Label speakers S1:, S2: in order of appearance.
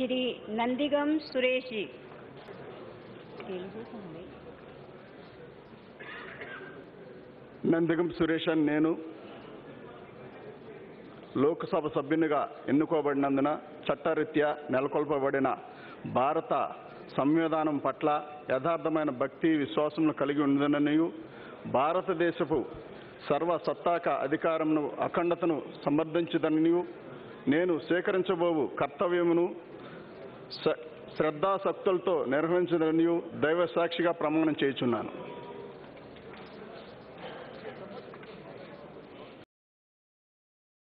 S1: श्री नंदिगम सुरेश जी
S2: నందిగం సురేష్ అని నేను లోక్సభ సభ్యునిగా ఎన్నుకోబడినందున చట్టరీత్యా నెలకొల్పబడిన భారత సంవిధానం పట్ల యథార్థమైన భక్తి విశ్వాసమును కలిగి ఉందననియు భారతదేశపు సర్వసత్తాక అధికారమును అఖండతను సమర్థించదనియు నేను స్వీకరించబోవు కర్తవ్యమును స- శ్రద్ధాసక్తులతో నిర్వహించదనియు దైవ సాక్షిగా ప్రమాణం చేయుచున్నాను